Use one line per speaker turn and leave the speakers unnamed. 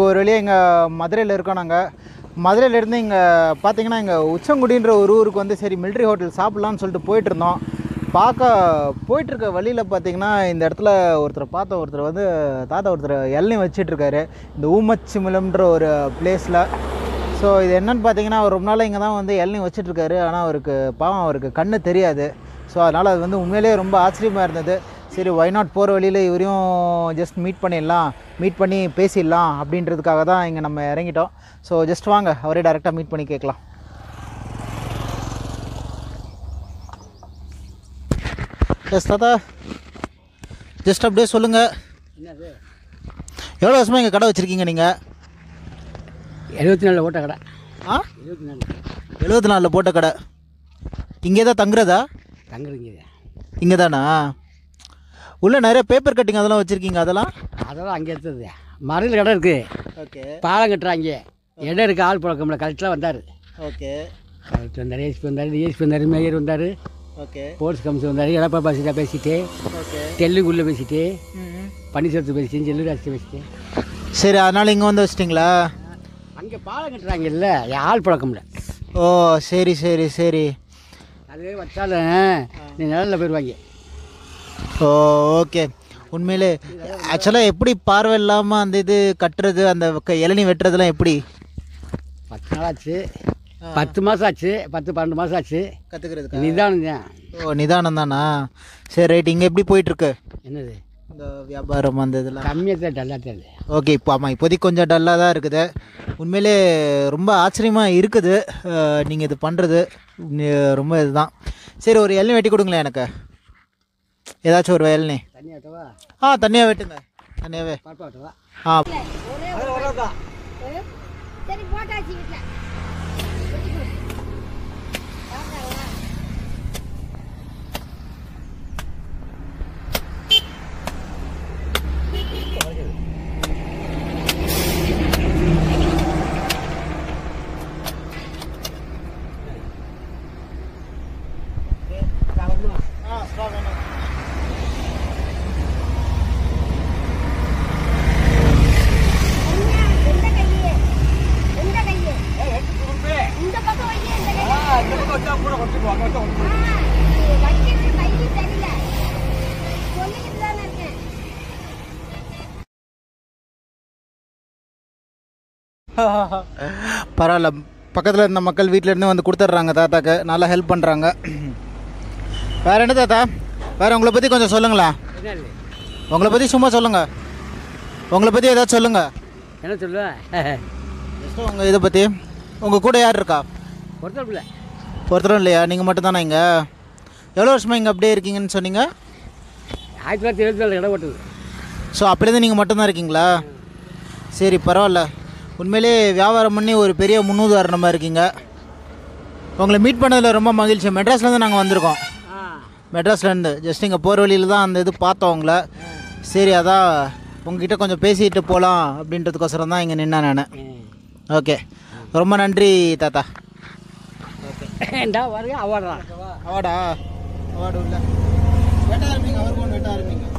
ஒரு வழியாக இங்கே மதுரையில் இருக்கோம் நாங்கள் மதுரையிலேருந்து இங்கே பார்த்தீங்கன்னா இங்கே உச்சங்குடின்ற ஒரு ஊருக்கு வந்து சரி மிலிட்ரி ஹோட்டல் சாப்பிட்லான்னு சொல்லிட்டு போயிட்டு இருந்தோம் பார்க்க போயிட்டுருக்க வழியில் பார்த்தீங்கன்னா இந்த இடத்துல ஒருத்தரை பார்த்தோம் ஒருத்தர் வந்து தாத்தா ஒருத்தர் இளநீ வச்சிட்டு இருக்காரு இந்த ஊமச்சிமிலம்ன்ற ஒரு பிளேஸில் ஸோ இது என்னன்னு பார்த்தீங்கன்னா அவர் ரொம்ப நாளாக இங்கே தான் வந்து இளநீ வச்சிட்டு இருக்காரு ஆனால் அவருக்கு பாவம் அவருக்கு கண்ணு தெரியாது ஸோ அதனால் அது வந்து உண்மையிலேயே ரொம்ப ஆச்சரியமாக இருந்தது சரி ஒய் நாட் போகிற வழியில் இவரையும் ஜஸ்ட் மீட் பண்ணிடலாம் மீட் பண்ணி பேசிடலாம் அப்படின்றதுக்காக தான் இங்கே நம்ம இறங்கிட்டோம் ஸோ ஜஸ்ட் வாங்க அவரே டேரெக்டாக மீட் பண்ணி கேட்கலாம் எஸ் தாத்தா ஜஸ்ட் அப்படியே சொல்லுங்கள்
என்னது
எவ்வளோ வருஷமாக இங்கே கடை வச்சுருக்கீங்க நீங்கள்
எழுபத்தி நாலில் ஓட்ட கடை
ஆ
எழுபத்தி நாலு
எழுபத்தி நாலில் போட்ட கடை இங்கே தான் தங்குறதா
தங்குறீங்க
இங்கே தானா உள்ளே நிறைய பேப்பர் கட்டிங் அதெல்லாம் வச்சுருக்கீங்க அதெல்லாம்
அதெல்லாம் அங்கே எடுத்தது மறையில் கடை இருக்குது
ஓகே
பாலம் கட்டுறாங்க இடம் இருக்குது ஆள் பழக்கம்ல கலெக்டராக வந்தார்
ஓகே
கலெக்டர் வந்தார் ஏசிபி வந்தார் ஏசிபி வந்தார் மேயர் வந்தார்
ஓகே
போலீஸ் கமிஷன் வந்தார் எடப்பா பாசிட்டா பேசிட்டு
ஓகே
தெலுங்குள்ள பேசிட்டு பன்னீர்செல்வத்து பேசிட்டு செல்லூராசி பேசிட்டு
சரி அதனால் இங்கே வந்து வச்சிட்டிங்களா
அங்கே பாலம் கட்டுறாங்கல்ல ஆள் பழக்கம்ல
ஓ சரி சரி சரி
அது வச்சாலும் நீ நிழலில் போயிடுவாங்க
ஓ ஓகே உண்மையிலே ஆக்சுவலாக எப்படி பார்வை இல்லாமல் அந்த இது கட்டுறது அந்த க- இளநீ வெட்டுறதுலாம் எப்படி
பத்து நாள் ஆச்சு பத்து மாதம் ஆச்சு பத்து பன்னெண்டு மாதம் ஆச்சு
கற்றுக்கிறதுக்கு
நிதானம் தான்
ஓ நிதானம் தானா சரி ரைட் இங்கே எப்படி போயிட்டுருக்கு
என்னது
இந்த வியாபாரம் அந்த இதெல்லாம்
கம்மியாக தான் டல்லாக தெரியுது
ஓகே இப்போ ஆமாம் இப்போதைக்கு கொஞ்சம் டல்லாக தான் இருக்குது உண்மையிலே ரொம்ப ஆச்சரியமாக இருக்குது நீங்கள் இது பண்ணுறது ரொம்ப இதுதான் சரி ஒரு இளநீ வெட்டி கொடுங்களேன் எனக்கு ஏதாச்சும் ஒரு இளநீ
தண்ணி ஆட்டவா
ஆ தனியாக வெட்டுங்க தனியாகவே
பாப்பா ஆட்டவா
ஆ
சரி போட்டாச்சு வீட்டில் இந்த கையே இந்த கையே இந்த பக்கம் வையே இந்த கையே ஆ, இது வைக்கிறது கை சரியில்லை சொல்லிக்கிட்டு தானே இருக்கேன்
பரவாயில்ல பக்கத்தில் இருந்த மக்கள் வீட்டில் இருந்து வந்து கொடுத்துட்றாங்க தாத்தாக்கு நல்லா ஹெல்ப் பண்ணுறாங்க வேறு என்ன தாத்தா வேறு உங்களை பற்றி கொஞ்சம் சொல்லுங்களேன்
என்னது
உங்களை பற்றி சும்மா சொல்லுங்கள் உங்களை பற்றி ஏதாச்சும் சொல்லுங்கள்
என்ன சொல்லுவேன்
ஜஸ்ட்டு உங்கள் இதை பற்றி உங்கள் கூட யார் இருக்கா
ஒருத்தர் பிள்ளை
ஒருத்தரும் இல்லையா நீங்கள் மட்டும் தானே இங்கே எவ்வளோ வருஷமாக இங்கே அப்படியே இருக்கீங்கன்னு சொன்னீங்க
ஆயிரத்தி தொள்ளாயிரத்தி எழுபத்தி நாலு இடம் ஓட்டுது
ஸோ அப்படிலேருந்து நீங்கள் மட்டும்தான் இருக்கீங்களா சரி பரவாயில்ல உண்மையிலே வியாபாரம் பண்ணி ஒரு பெரிய முன்னுதாரணமாக இருக்கீங்க உங்களை மீட் பண்ணதில் ரொம்ப மகிழ்ச்சி மெட்ராஸ்லேருந்து நாங்கள் வந்திருக்கோம்
ஆ
மெட்ராஸ்லேருந்து ஜஸ்ட் இங்கே போகிற வழியில் தான் அந்த இது பார்த்தோம் உங்களை சரி அதான் உங்ககிட்ட கொஞ்சம் பேசிட்டு போகலாம் அப்படின்றதுக்கோசரம் தான் இங்கே நின்னேன் நான் ஓகே ரொம்ப நன்றி தாத்தா
ஏண்டா வருங்க அவாடுறான்
அவாடா அவார்டு இல்லை வெட்ட ஆரம்பிங்க அவருக்கு ஒன்று வெட்ட ஆரம்பிங்க